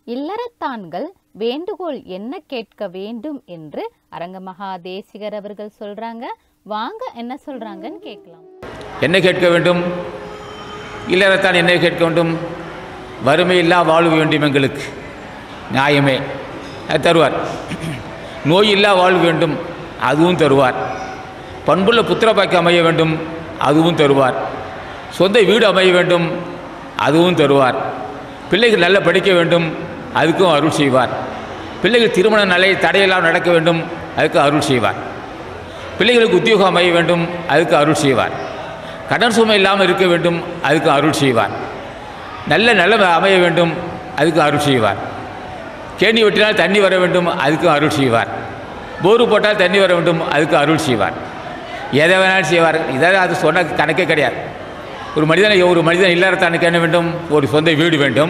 இல்லறத்தான்கள் வேண்டுகோள் என்ன கேட்க வேண்டும் என்று அரங்கமகா தேசிகர் அவர்கள் சொல்றாங்க வாங்க என்ன சொல்றாங்கன்னு கேட்கலாம் என்ன கேட்க வேண்டும் இல்லறத்தான் என்ன கேட்க வேண்டும் வறுமையில்லா வாழ்வு வேண்டும் எங்களுக்கு நியாயமே அது தருவார் நோயில்லா வாழ்வு வேண்டும் அதுவும் தருவார் பண்புள்ள புத்திர பாக்கியம் அமைய வேண்டும் அதுவும் தருவார் சொந்த வீடு அமைய வேண்டும் அதுவும் தருவார் பிள்ளைகள் நல்லா படிக்க வேண்டும் அதுக்கும் அருள் செய்வார் பிள்ளைகள் திருமண நிலை தடையெல்லாம் நடக்க வேண்டும் அதுக்கு அருள் செய்வார் பிள்ளைகளுக்கு உத்தியோகம் அமைய வேண்டும் அதுக்கு அருள் செய்வார் கடன் சுமை இல்லாமல் இருக்க வேண்டும் அதுக்கு அருள் செய்வார் நல்ல நிலைமை அமைய வேண்டும் அதுக்கு அருள் செய்வார் கேணி வெட்டினால் தண்ணி வர வேண்டும் அதுக்கு அருள் செய்வார் போரு போட்டால் தண்ணி வர வேண்டும் அதுக்கு அருள் செய்வார் எதை வேணாலும் செய்வார் இதாவது அது சொன்ன கணக்கே கிடையாது ஒரு மனிதனை ஒரு மனிதன் இல்லறத்தானுக்கு என்ன வேண்டும் ஒரு சொந்த வீடு வேண்டும்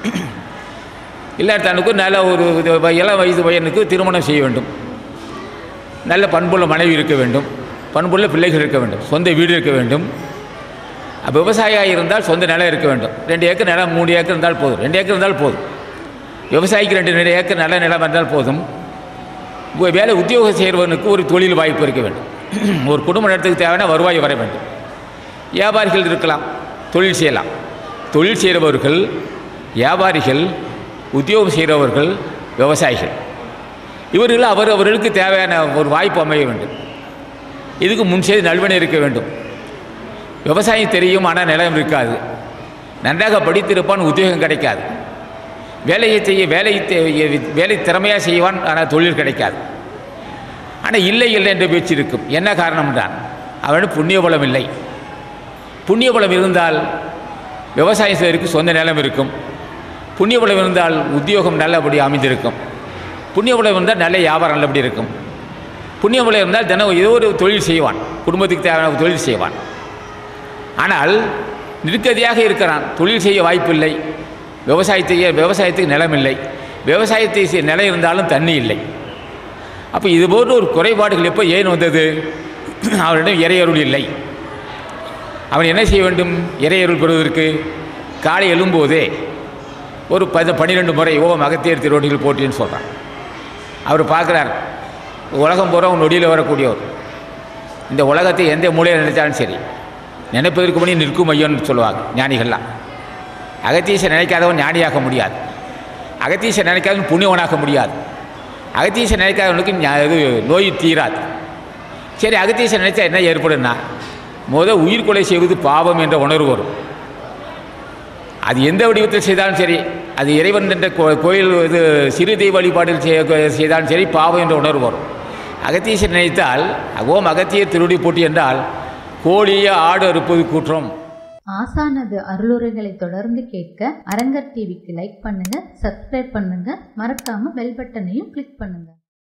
இல்லறத்தானுக்கு நல்ல ஒரு இது இளம் வயது பையனுக்கு திருமணம் செய்ய வேண்டும் நல்ல பண்புள்ள மனைவி இருக்க வேண்டும் பண்புள்ள பிள்ளைகள் இருக்க வேண்டும் சொந்த வீடு இருக்க வேண்டும் அப்ப விவசாயியாக இருந்தால் சொந்த நிலம் இருக்க வேண்டும் ரெண்டு ஏக்கர் நிலம் மூணு ஏக்கர் இருந்தால் போதும் ரெண்டு ஏக்கர் இருந்தால் போதும் விவசாயிக்கு ரெண்டு ரெண்டு ஏக்கர் நல்ல நிலம் இருந்தால் போதும் உ- வேலை உத்தியோகம் செய்கிறவனுக்கு ஒரு தொழில் வாய்ப்பு இருக்க வேண்டும் ஒரு குடும்ப நடத்துக்கு தேவையான வருவாய் வர வேண்டும் வியாபாரிகள் இருக்கலாம் தொழில் செய்யலாம் தொழில் செய்கிறவர்கள் வியாபாரிகள் உத்தியோகம் செய்கிறவர்கள் விவசாயிகள் இவர்கள் அவர் அவர்களுக்கு தேவையான ஒரு வாய்ப்பு அமைய வேண்டும் இதுக்கு முன் செய்து நல்வனை இருக்க வேண்டும் விவசாயம் தெரியும் ஆனால் நிலம் இருக்காது நன்றாக படித்திருப்பான் உத்தியோகம் கிடைக்காது வேலையை செய்ய வேலை தெ- வேலை திறமையாக செய்வான் ஆனால் தொழில் கிடைக்காது ஆனால் இல்லை இல்லை என்ற பேச்சு இருக்கும் என்ன காரணம் தான் அவனுக்கு புண்ணிய பலம் இல்லை புண்ணிய பலம் இருந்தால் விவசாயம் செய்வதற்கு சொந்த நிலம் இருக்கும் புண்ணிய பலம் இருந்தால் உத்தியோகம் நல்லபடி அமைந்திருக்கும் புண்ணிய பலம் இருந்தால் நல்ல வியாபாரம் நல்லபடி இருக்கும் புண்ணிய பலம் இருந்தால் தினம் ஏதோ ஒரு தொழில் செய்வான் குடும்பத்துக்கு தேவையான ஒரு தொழில் செய்வான் ஆனால் நிற்கதியாக இருக்கிறான் தொழில் செய்ய வாய்ப்பில்லை விவசாயத்தை விவசாயத்துக்கு நிலம் இல்லை விவசாயத்தை செய்ய நிலம் இருந்தாலும் தண்ணி இல்லை அப்போ இது போன்ற ஒரு குறைபாடுகள் எப்போ ஏன் வந்தது அவனிடம் இறையருள் இல்லை அவன் என்ன செய்ய வேண்டும் இறையருள் பெறுவதற்கு காலை எழும்போதே ஒரு பத பன்னிரெண்டு முறை ஓ அகத்தியர் திருவடிகள் போட்டின்னு சொல்கிறான் அவர் பார்க்குறார் உலகம் பூரா நொடியில் வரக்கூடியவர் இந்த உலகத்தை எந்த மூலையில் நினைச்சாலும் சரி நினைப்பதற்கு முன்னே நிற்கும் ஐயோன்னு சொல்லுவாங்க ஞானிகள்லாம் அகத்தீசை நினைக்காதவன் ஞானியாக முடியாது அகத்தீசை நினைக்காதவன் புண்ணியவனாக முடியாது அகத்தீசை நினைக்காதவனுக்கு ஞா- இது நோய் தீராது சரி அகத்தீசை நினைச்சா என்ன ஏற்படும்னா முத உயிர் கொலை செய்வது பாவம் என்ற உணர்வு வரும் அது எந்த வடிவத்தில் செய்தாலும் சரி அது இறைவன் என்ற கோ- கோயில் இது சிறு தெய்வ வழிபாடில் செய்ய- செய்தாலும் சரி பாவம் என்ற உணர்வு வரும் அகத்தீசை நினைத்தால் ஓம் அகத்திய திருடி போட்டி என்றால் கோழிய ஆடு அறுப்பது குற்றம் ஆசானது அருளுரைகளை தொடர்ந்து கேட்க அரங்கர் டிவிக்கு லைக் பண்ணுங்க சப்ஸ்கிரைப் பண்ணுங்க மறக்காம பெல் பட்டனையும் கிளிக் பண்ணுங்க